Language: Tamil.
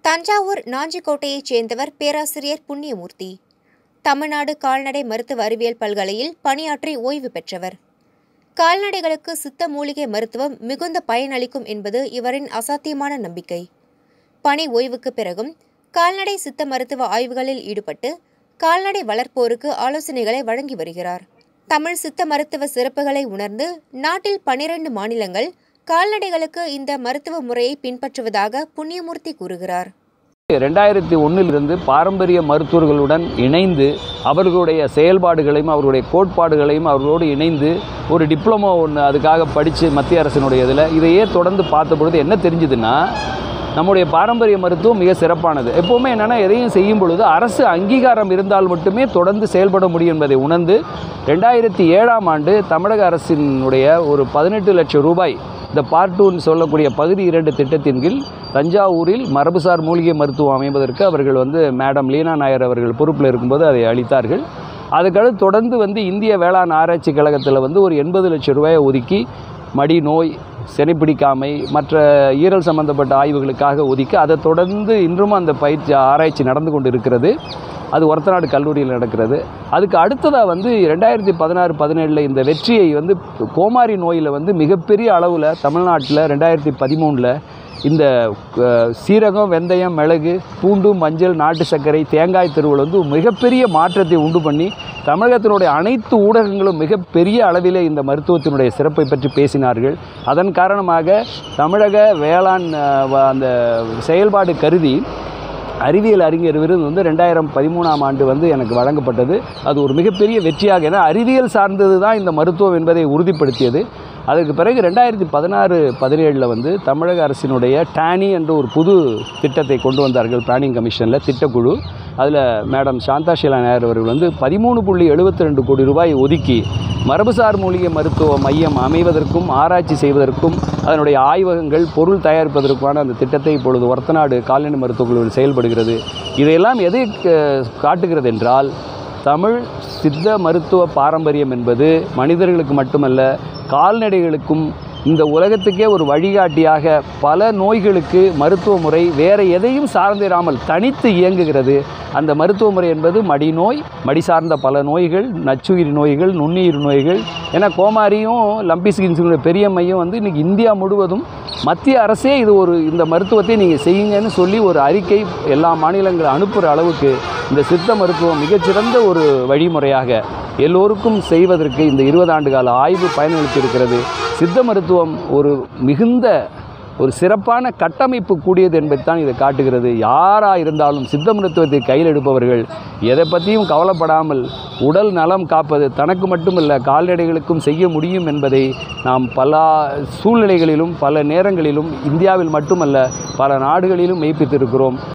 தஞ்சாவூர் நாஞ்சிக்கோட்டையைச் சேர்ந்தவர் பேராசிரியர் புண்ணியமூர்த்தி தமிழ்நாடு கால்நடை மருத்துவ அறிவியல் பல்கலையில் பணியாற்றி ஓய்வு பெற்றவர் கால்நடைகளுக்கு சித்த மூலிகை மருத்துவம் மிகுந்த பயனளிக்கும் என்பது இவரின் அசாத்தியமான நம்பிக்கை பணி ஓய்வுக்கு பிறகும் கால்நடை சித்த மருத்துவ ஆய்வுகளில் ஈடுபட்டு கால்நடை வளர்ப்போருக்கு ஆலோசனைகளை வழங்கி வருகிறார் தமிழ் சித்த மருத்துவ சிறப்புகளை உணர்ந்து நாட்டில் பனிரெண்டு மாநிலங்கள் கால்நடைகளுக்கு இந்த மருத்துவ முறையை பின்பற்றுவதாக புண்ணியமூர்த்தி கூறுகிறார் ரெண்டாயிரத்தி ஒன்றிலிருந்து பாரம்பரிய மருத்துவர்களுடன் இணைந்து அவர்களுடைய செயல்பாடுகளையும் அவர்களுடைய கோட்பாடுகளையும் அவர்களோடு இணைந்து ஒரு டிப்ளமோ ஒன்று அதுக்காக படித்து மத்திய அரசினுடைய இதில் இதையே தொடர்ந்து பார்த்த பொழுது என்ன தெரிஞ்சுதுன்னா நம்முடைய பாரம்பரிய மருத்துவம் மிக சிறப்பானது எப்போவுமே என்னென்னா எதையும் செய்யும் பொழுது அரசு அங்கீகாரம் இருந்தால் மட்டுமே தொடர்ந்து செயல்பட முடியும் என்பதை உணர்ந்து ரெண்டாயிரத்தி ஏழாம் ஆண்டு தமிழக அரசினுடைய ஒரு பதினெட்டு லட்சம் ரூபாய் இந்த பார்ட் டூன்னு சொல்லக்கூடிய பகுதி இரண்டு திட்டத்தின் கீழ் தஞ்சாவூரில் மரபுசார் மூலிகை மருத்துவம் அமைப்பதற்கு அவர்கள் வந்து மேடம் லீனா நாயர் அவர்கள் பொறுப்பில் இருக்கும்போது அதை அளித்தார்கள் அதுக்கடுத்து தொடர்ந்து வந்து இந்திய வேளாண் ஆராய்ச்சி கழகத்தில் வந்து ஒரு எண்பது லட்சம் ரூபாயை ஒதுக்கி மடி நோய் செனைப்பிடிக்காமை மற்ற ஈரல் சம்பந்தப்பட்ட ஆய்வுகளுக்காக ஒதுக்கி அதை தொடர்ந்து இன்றும் அந்த பயிற்சி ஆராய்ச்சி நடந்து கொண்டு இருக்கிறது அது ஒரத்தநாடு கல்லூரியில் நடக்கிறது அதுக்கு அடுத்ததாக வந்து ரெண்டாயிரத்தி பதினாறு பதினேழில் இந்த வெற்றியை வந்து கோமாரி நோயில் வந்து மிகப்பெரிய அளவில் தமிழ்நாட்டில் ரெண்டாயிரத்தி பதிமூணில் இந்த அஹ், சீரகம் வெந்தயம் மிளகு பூண்டு மஞ்சள் நாட்டு சர்க்கரை தேங்காய் திருவள் வந்து மிகப்பெரிய மாற்றத்தை உண்டு பண்ணி தமிழகத்தினுடைய அனைத்து ஊடகங்களும் மிகப்பெரிய அளவிலே இந்த மருத்துவத்தினுடைய சிறப்பை பற்றி பேசினார்கள் அதன் காரணமாக தமிழக வேளாண் அஹ், வ- அந்த செயல்பாடு கருதி அறிவியல் அறிஞர் விருது வந்து ரெண்டாயிரம் பதிமூணாம் ஆண்டு வந்து எனக்கு வழங்கப்பட்டது அது ஒரு மிகப்பெரிய வெற்றியாக ஏன்னா அறிவியல் சார்ந்தது தான் இந்த மருத்துவம் என்பதை உறுதிப்படுத்தியது அதற்கு பிறகு ரெண்டாயிரத்தி பதினாறு பதினேழில் வந்து தமிழக அரசினுடைய டானி என்ற ஒரு புது திட்டத்தை கொண்டு வந்தார்கள் பிளானிங் கமிஷனில் திட்டக்குழு அதில் மேடம் சாந்தா ஷீலா நாயர் அவர்கள் வந்து பதிமூணு புள்ளி எழுபத்தி ரெண்டு கோடி ரூபாய் ஒதுக்கி மரபுசார் மூலிகை மருத்துவ மையம் அமைவதற்கும் ஆராய்ச்சி செய்வதற்கும் அதனுடைய ஆய்வகங்கள் பொருள் தயாரிப்பதற்கான அந்த திட்டத்தை இப்பொழுது ஒரத்தநாடு கால்நடை மருத்துவக் குழுவில் செயல்படுகிறது இதையெல்லாம் எதை க- காட்டுகிறது என்றால் தமிழ் சித்த மருத்துவ பாரம்பரியம் என்பது மனிதர்களுக்கு மட்டுமல்ல கால்நடைகளுக்கும் இந்த உலகத்துக்கே ஒரு வழிகாட்டியாக பல நோய்களுக்கு மருத்துவ முறை வேறு எதையும் சார்ந்திராமல் தனித்து இயங்குகிறது அந்த மருத்துவ முறை என்பது மடிநோய் மடி சார்ந்த பல நோய்கள் நச்சுயிர் நோய்கள் நுண்ணுயிர் நோய்கள் ஏன்னா கோமாரியும் லம்பி ஸ்கின்ஸுடைய பெரியம்மையும் வந்து இன்றைக்கி இந்தியா முழுவதும் மத்திய அரசே இது ஒரு இந்த மருத்துவத்தை நீங்கள் செய்யுங்கன்னு சொல்லி ஒரு அறிக்கை எல்லா மாநிலங்களும் அனுப்புகிற அளவுக்கு இந்த சித்த மருத்துவம் மிகச்சிறந்த ஒரு வழிமுறையாக எல்லோருக்கும் செய்வதற்கு இந்த இருபது ஆண்டு கால ஆய்வு பயனளித்திருக்கிறது சித்த மருத்துவம் ஒரு மிகுந்த ஒரு சிறப்பான கட்டமைப்பு கூடியது என்பதைத்தான் இதை காட்டுகிறது யாராக இருந்தாலும் சித்த மருத்துவத்தை கையில் எடுப்பவர்கள் எதை பற்றியும் கவலைப்படாமல் உடல் நலம் காப்பது தனக்கு மட்டுமல்ல கால்நடைகளுக்கும் செய்ய முடியும் என்பதை நாம் பல சூழ்நிலைகளிலும் பல நேரங்களிலும் இந்தியாவில் மட்டுமல்ல பல நாடுகளிலும் மெய்ப்பித்திருக்கிறோம்